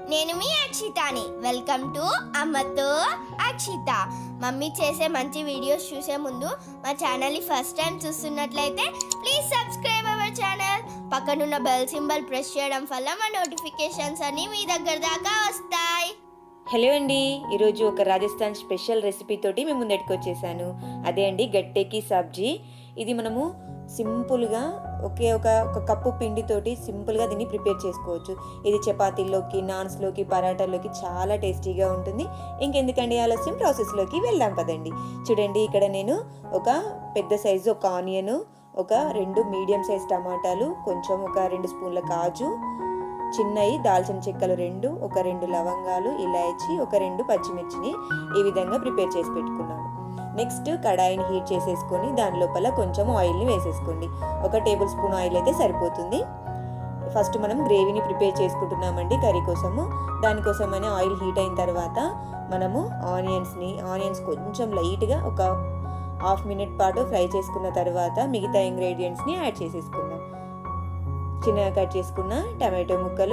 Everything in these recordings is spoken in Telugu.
నేను మీ అక్షితాని వెల్కమ్ టు అమ్మతో అక్షిత మమ్మీ చేసే మంచి వీడియోస్ చూసే ముందు మా ఛానల్ని ఫస్ట్ టైం చూస్తున్నట్లయితే ప్లీజ్ సబ్స్క్రైబ్ అవర్ ఛానల్ పక్కనున్న బెల్ సింబల్ ప్రెస్ చేయడం వల్ల మా నోటిఫికేషన్స్ అన్నీ మీ దగ్గర దాకా వస్తాయి హలో అండి ఈరోజు ఒక రాజస్థాన్ స్పెషల్ రెసిపీ తోటి మేము ముందటికి వచ్చేసాను అదే అండి గట్టెకి సబ్జీ ఇది మనము సింపుల్గా ఒకే ఒక ఒక కప్పు పిండితోటి సింపుల్గా దీన్ని ప్రిపేర్ చేసుకోవచ్చు ఇది చపాతీల్లోకి నాన్స్లోకి పరాటాల్లోకి చాలా టేస్టీగా ఉంటుంది ఇంకెందుకండి ఆలస్యం ప్రాసెస్లోకి వెళ్దాం పదండి చూడండి ఇక్కడ నేను ఒక పెద్ద సైజు ఒక ఆనియన్ ఒక రెండు మీడియం సైజ్ టమాటాలు కొంచెం ఒక రెండు స్పూన్ల కాజు చిన్నవి దాల్చిన చెక్కలు రెండు ఒక రెండు లవంగాలు ఇలాచి ఒక రెండు పచ్చిమిర్చిని ఈ విధంగా ప్రిపేర్ చేసి పెట్టుకున్నాను నెక్స్ట్ కడాయిని హీట్ చేసేసుకొని దాని లోపల కొంచెం ఆయిల్ని వేసేసుకోండి ఒక టేబుల్ స్పూన్ ఆయిల్ అయితే సరిపోతుంది ఫస్ట్ మనం గ్రేవీని ప్రిపేర్ చేసుకుంటున్నామండి కర్రీ కోసము దానికోసమని ఆయిల్ హీట్ అయిన తర్వాత మనము ఆనియన్స్ని ఆనియన్స్ కొంచెం లైట్గా ఒక హాఫ్ మినిట్ పాటు ఫ్రై చేసుకున్న తర్వాత మిగతా ఇంగ్రీడియంట్స్ని యాడ్ చేసేసుకుందాం చిన్నగా కట్ చేసుకున్న టమాటో ముక్కలు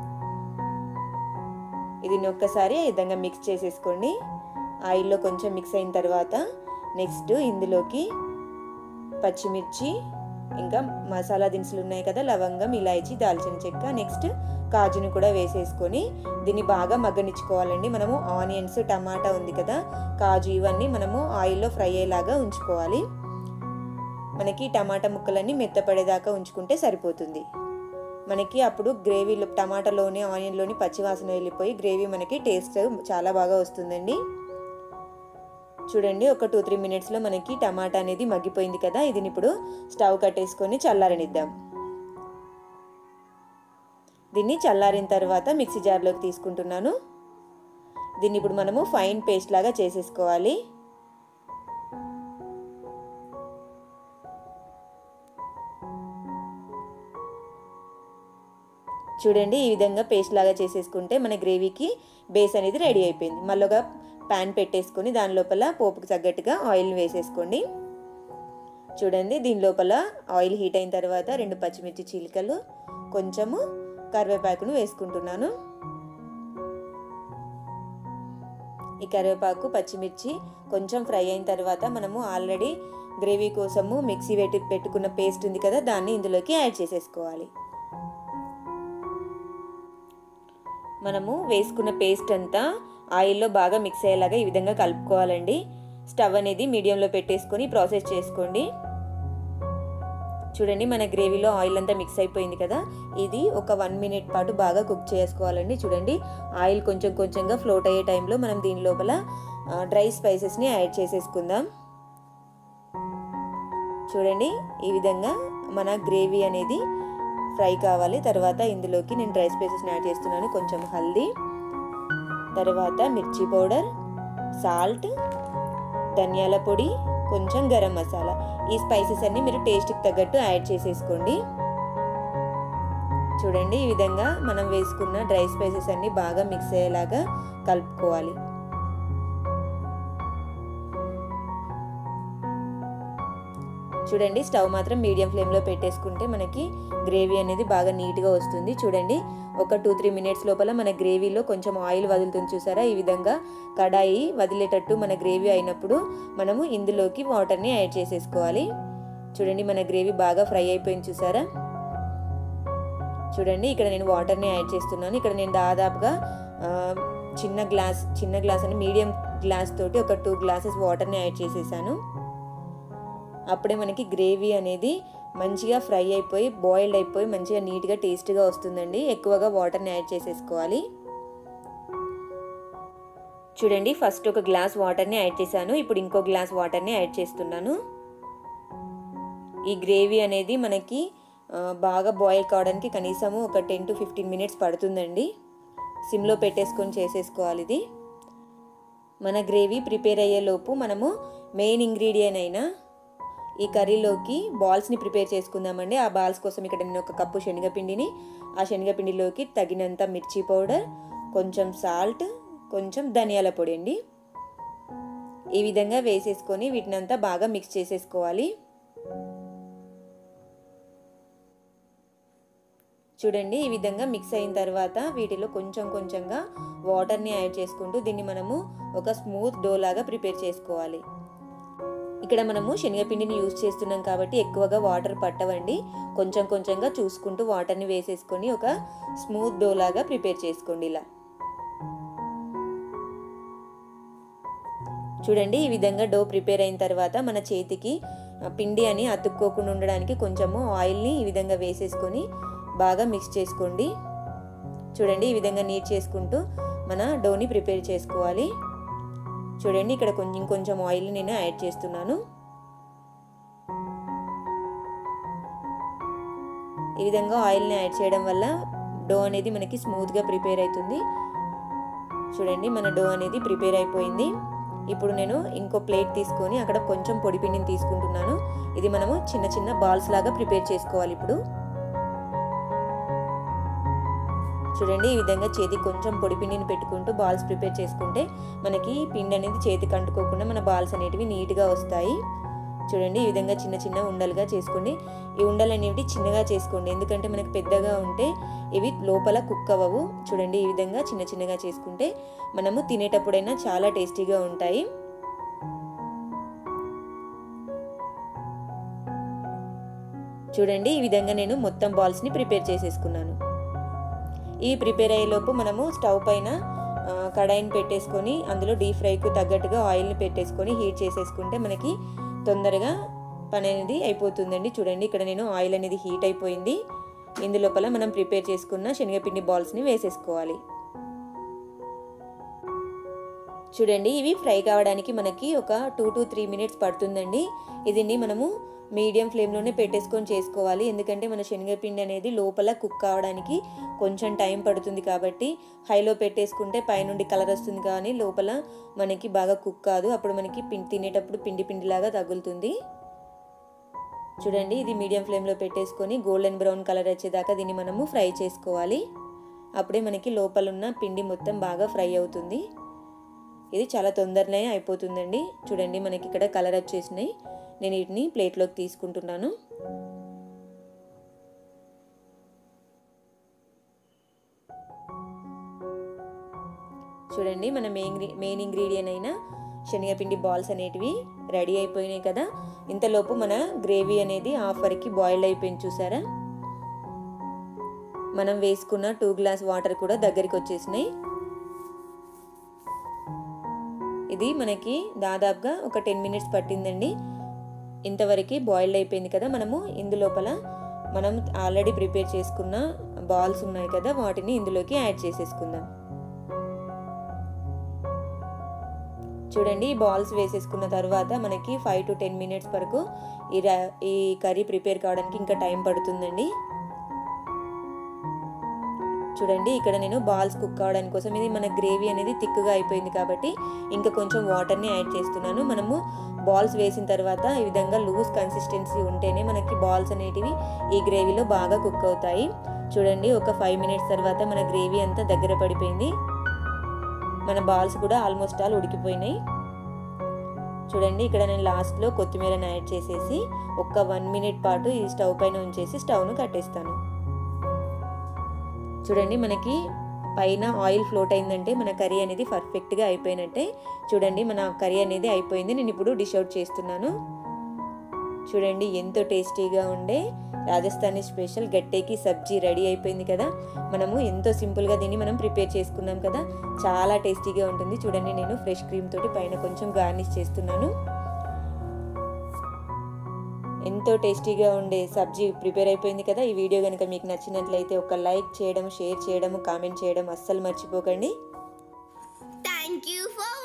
ఇది ఒక్కసారి ఈ విధంగా మిక్స్ చేసేసుకోండి ఆయిల్లో కొంచెం మిక్స్ అయిన తర్వాత నెక్స్ట్ ఇందులోకి పచ్చిమిర్చి ఇంకా మసాలా దినుసులు ఉన్నాయి కదా లవంగం ఇలాచి దాల్చిన చెక్క నెక్స్ట్ కాజుని కూడా వేసేసుకొని దీన్ని బాగా మగ్గనిచ్చుకోవాలండి మనము ఆనియన్స్ టమాటా ఉంది కదా కాజు ఇవన్నీ మనము ఆయిల్లో ఫ్రై అయ్యేలాగా ఉంచుకోవాలి మనకి టమాటా ముక్కలన్నీ మెత్తపడేదాకా ఉంచుకుంటే సరిపోతుంది మనకి అప్పుడు గ్రేవీలో టమాటాలోని ఆనియన్లోని పచ్చివాసన వెళ్ళిపోయి గ్రేవీ మనకి టేస్ట్ చాలా బాగా వస్తుందండి చూడండి ఒక టూ త్రీ మినిట్స్లో మనకి టమాటా అనేది మగ్గిపోయింది కదా ఇది ఇప్పుడు స్టవ్ కట్టేసుకొని చల్లారనిద్దాం దీన్ని చల్లారిన తర్వాత మిక్సీ జార్లోకి తీసుకుంటున్నాను దీన్ని ఇప్పుడు మనము ఫైన్ పేస్ట్ లాగా చేసేసుకోవాలి చూడండి ఈ విధంగా పేస్ట్ లాగా చేసేసుకుంటే మన గ్రేవీకి బేస్ అనేది రెడీ అయిపోయింది మళ్ళీగా ప్యాన్ పెట్టేసుకొని దాని లోపల పోపుకి తగ్గట్టుగా ఆయిల్ వేసేసుకోండి చూడండి దీని లోపల ఆయిల్ హీట్ అయిన తర్వాత రెండు పచ్చిమిర్చి చీలికలు కొంచెము కరివేపాకును వేసుకుంటున్నాను ఈ కరివేపాకు పచ్చిమిర్చి కొంచెం ఫ్రై అయిన తర్వాత మనము ఆల్రెడీ గ్రేవీ కోసము మిక్సీ పెట్టి పెట్టుకున్న పేస్ట్ ఉంది కదా దాన్ని ఇందులోకి యాడ్ చేసేసుకోవాలి మనము వేసుకున్న పేస్ట్ అంతా ఆయిల్లో బాగా మిక్స్ అయ్యేలాగా ఈ విధంగా కలుపుకోవాలండి స్టవ్ అనేది మీడియంలో పెట్టేసుకొని ప్రాసెస్ చేసుకోండి చూడండి మన గ్రేవీలో ఆయిల్ అంతా మిక్స్ అయిపోయింది కదా ఇది ఒక వన్ మినిట్ పాటు బాగా కుక్ చేసుకోవాలండి చూడండి ఆయిల్ కొంచెం కొంచెంగా ఫ్లోట్ అయ్యే టైంలో మనం దీని లోపల డ్రై స్పైసెస్ని యాడ్ చేసేసుకుందాం చూడండి ఈ విధంగా మన గ్రేవీ అనేది ఫ్రై కావాలి తర్వాత ఇందులోకి నేను డ్రై స్పైసెస్ని యాడ్ చేస్తున్నాను కొంచెం హల్దీ తర్వాత మిర్చి పౌడర్ సాల్ట్ ధనియాల పొడి కొంచెం గరం మసాలా ఈ స్పైసెస్ అన్ని మీరు టేస్ట్కి తగ్గట్టు యాడ్ చేసేసుకోండి చూడండి ఈ విధంగా మనం వేసుకున్న డ్రై స్పైసెస్ అన్ని బాగా మిక్స్ అయ్యేలాగా కలుపుకోవాలి చూడండి స్టవ్ మాత్రం మీడియం ఫ్లేమ్లో పెట్టేసుకుంటే మనకి గ్రేవీ అనేది బాగా నీట్గా వస్తుంది చూడండి ఒక టూ త్రీ మినిట్స్ లోపల మన గ్రేవీలో కొంచెం ఆయిల్ వదులుతుంది చూసారా ఈ విధంగా కడాయి వదిలేటట్టు మన గ్రేవీ అయినప్పుడు మనము ఇందులోకి వాటర్ని యాడ్ చేసేసుకోవాలి చూడండి మన గ్రేవీ బాగా ఫ్రై అయిపోయింది చూసారా చూడండి ఇక్కడ నేను వాటర్ని యాడ్ చేస్తున్నాను ఇక్కడ నేను దాదాపుగా చిన్న గ్లాస్ చిన్న గ్లాస్ అని మీడియం గ్లాస్ తోటి ఒక టూ గ్లాసెస్ వాటర్ని యాడ్ చేసేసాను అప్పుడే మనకి గ్రేవీ అనేది మంచిగా ఫ్రై అయిపోయి బాయిల్డ్ అయిపోయి మంచిగా నీట్గా టేస్ట్గా వస్తుందండి ఎక్కువగా వాటర్ని యాడ్ చేసేసుకోవాలి చూడండి ఫస్ట్ ఒక గ్లాస్ వాటర్ని యాడ్ చేశాను ఇప్పుడు ఇంకో గ్లాస్ వాటర్ని యాడ్ చేస్తున్నాను ఈ గ్రేవీ అనేది మనకి బాగా బాయిల్ కావడానికి కనీసము ఒక టెన్ టు ఫిఫ్టీన్ మినిట్స్ పడుతుందండి సిమ్లో పెట్టేసుకొని చేసేసుకోవాలి ఇది మన గ్రేవీ ప్రిపేర్ అయ్యేలోపు మనము మెయిన్ ఇంగ్రీడియంట్ అయినా ఈ కర్రీలోకి బాల్స్ని ప్రిపేర్ చేసుకుందామండి ఆ బాల్స్ కోసం ఇక్కడ నేను ఒక కప్పు శనగపిండిని ఆ శనగపిండిలోకి తగినంత మిర్చి పౌడర్ కొంచెం సాల్ట్ కొంచెం ధనియాల పొడి అండి ఈ విధంగా వేసేసుకొని వీటినంతా బాగా మిక్స్ చేసేసుకోవాలి చూడండి ఈ విధంగా మిక్స్ అయిన తర్వాత వీటిలో కొంచెం కొంచెంగా వాటర్ని యాడ్ చేసుకుంటూ దీన్ని మనము ఒక స్మూత్ డో లాగా ప్రిపేర్ చేసుకోవాలి ఇక్కడ మనము శనగపిండిని యూజ్ చేస్తున్నాం కాబట్టి ఎక్కువగా వాటర్ పట్టవండి కొంచెం కొంచెంగా చూసుకుంటూ వాటర్ని వేసేసుకొని ఒక స్మూత్ డో లాగా ప్రిపేర్ చేసుకోండి ఇలా చూడండి ఈ విధంగా డో ప్రిపేర్ అయిన తర్వాత మన చేతికి ఆ, పిండి అని అతుక్కోకుండా ఉండడానికి కొంచెము ఆయిల్ని ఈ విధంగా వేసేసుకొని బాగా మిక్స్ చేసుకోండి చూడండి ఈ విధంగా నీట్ చేసుకుంటూ మన డోని ప్రిపేర్ చేసుకోవాలి చూడండి ఇక్కడ కొంచెం కొంచెం ఆయిల్ నేను యాడ్ చేస్తున్నాను ఈ విధంగా ఆయిల్ని యాడ్ చేయడం వల్ల డో అనేది మనకి స్మూత్గా ప్రిపేర్ అవుతుంది చూడండి మన డో అనేది ప్రిపేర్ అయిపోయింది ఇప్పుడు నేను ఇంకో ప్లేట్ తీసుకొని అక్కడ కొంచెం పొడి పిండిని తీసుకుంటున్నాను ఇది మనము చిన్న చిన్న బాల్స్ లాగా ప్రిపేర్ చేసుకోవాలి ఇప్పుడు చూడండి ఈ విధంగా చేతికి కొంచెం పొడి పిండిని పెట్టుకుంటూ బాల్స్ ప్రిపేర్ చేసుకుంటే మనకి పిండి అనేది చేతికి అంటుకోకుండా మన బాల్స్ అనేటివి నీట్గా వస్తాయి చూడండి ఈ విధంగా చిన్న చిన్న ఉండలుగా చేసుకోండి ఈ ఉండలు అనేవి చిన్నగా చేసుకోండి ఎందుకంటే మనకి పెద్దగా ఉంటే ఇవి లోపల కుక్ అవ్వవు చూడండి ఈ విధంగా చిన్న చిన్నగా చేసుకుంటే మనము తినేటప్పుడైనా చాలా టేస్టీగా ఉంటాయి చూడండి ఈ విధంగా నేను మొత్తం బాల్స్ని ప్రిపేర్ చేసేసుకున్నాను ఈ ప్రిపేర్ అయ్యేలోపు మనము స్టవ్ పైన ఆ, కడాయిని పెట్టేసుకొని అందులో డీప్ ఫ్రైకి తగ్గట్టుగా ఆయిల్ని పెట్టేసుకొని హీట్ చేసేసుకుంటే మనకి తొందరగా పని అనేది అయిపోతుందండి చూడండి ఇక్కడ నేను ఆయిల్ అనేది హీట్ అయిపోయింది ఇందులోపల మనం ప్రిపేర్ చేసుకున్న శనగపిండి బాల్స్ని వేసేసుకోవాలి చూడండి ఇవి ఫ్రై కావడానికి మనకి ఒక టూ టు త్రీ మినిట్స్ పడుతుందండి ఇదిని మనము మీడియం ఫ్లేమ్లోనే పెట్టేసుకొని చేసుకోవాలి ఎందుకంటే మన శనగపిండి అనేది లోపల కుక్ కావడానికి కొంచెం టైం పడుతుంది కాబట్టి హైలో పెట్టేసుకుంటే పైనుండి కలర్ వస్తుంది కానీ లోపల మనకి బాగా కుక్ కాదు అప్పుడు మనకి పిండి తినేటప్పుడు పిండి పిండిలాగా తగులుతుంది చూడండి ఇది మీడియం ఫ్లేమ్లో పెట్టేసుకొని గోల్డెన్ బ్రౌన్ కలర్ వచ్చేదాకా దీన్ని మనము ఫ్రై చేసుకోవాలి అప్పుడే మనకి లోపల ఉన్న పిండి మొత్తం బాగా ఫ్రై అవుతుంది ఇది చాలా తొందరనే అయిపోతుందండి చూడండి మనకి ఇక్కడ కలర్ వచ్చేసినాయి నేను వీటిని ప్లేట్లోకి తీసుకుంటున్నాను చూడండి మన మెయిన్ మెయిన్ ఇంగ్రీడియంట్ అయిన శనగపిండి బాల్స్ అనేటివి రెడీ అయిపోయినాయి కదా ఇంతలోపు మన గ్రేవీ అనేది హాఫ్ వరకు బాయిల్డ్ అయిపోయింది చూసారా మనం వేసుకున్న టూ గ్లాస్ వాటర్ కూడా దగ్గరికి వచ్చేసినాయి ఇది మనకి దాదాపుగా ఒక టెన్ మినిట్స్ పట్టిందండి ఇంతవరకు బాయిల్డ్ అయిపోయింది కదా మనము ఇందులోపల మనం ఆల్రెడీ ప్రిపేర్ చేసుకున్న బాల్స్ ఉన్నాయి కదా వాటిని ఇందులోకి యాడ్ చేసేసుకుందాం చూడండి ఈ బాల్స్ వేసేసుకున్న తర్వాత మనకి ఫైవ్ టు టెన్ మినిట్స్ వరకు ఈ రా- ఈ కర్రీ ప్రిపేర్ కావడానికి ఇంకా టైం పడుతుందండి చూడండి ఇక్కడ నేను బాల్స్ కుక్ అవడానికి కోసం ఇది మన గ్రేవీ అనేది థిక్గా అయిపోయింది కాబట్టి ఇంకా కొంచెం వాటర్ని యాడ్ చేస్తున్నాను మనము బాల్స్ వేసిన తర్వాత ఈ విధంగా లూజ్ కన్సిస్టెన్సీ ఉంటేనే మనకి బాల్స్ అనేటివి ఈ గ్రేవీలో బాగా కుక్ అవుతాయి చూడండి ఒక ఫైవ్ మినిట్స్ తర్వాత మన గ్రేవీ అంతా దగ్గర పడిపోయింది మన బాల్స్ కూడా ఆల్మోస్ట్ ఆల్ ఉడికిపోయినాయి చూడండి ఇక్కడ నేను లాస్ట్లో కొత్తిమీరని యాడ్ చేసేసి ఒక్క వన్ మినిట్ పాటు ఈ స్టవ్ పైన ఉంచేసి స్టవ్ను కట్టేస్తాను చూడండి మనకి పైన ఆయిల్ ఫ్లోట్ అయిందంటే మన కర్రీ అనేది పర్ఫెక్ట్గా అయిపోయినట్టే చూడండి మన కర్రీ అనేది అయిపోయింది నేను ఇప్పుడు డిష్ అవుట్ చేస్తున్నాను చూడండి ఎంతో టేస్టీగా ఉండే రాజస్థానీ స్పెషల్ గట్టేకి సబ్జీ రెడీ అయిపోయింది కదా మనము ఎంతో సింపుల్గా దీన్ని మనం ప్రిపేర్ చేసుకున్నాం కదా చాలా టేస్టీగా ఉంటుంది చూడండి నేను ఫ్రెష్ క్రీమ్ తోటి పైన కొంచెం గార్నిష్ చేస్తున్నాను ఎంతో టేస్టీగా ఉండే సబ్జీ ప్రిపేర్ అయిపోయింది కదా ఈ వీడియో కనుక మీకు నచ్చినట్లయితే ఒక లైక్ చేయడం షేర్ చేయడం కామెంట్ చేయడం అస్సలు మర్చిపోకండి Thank you for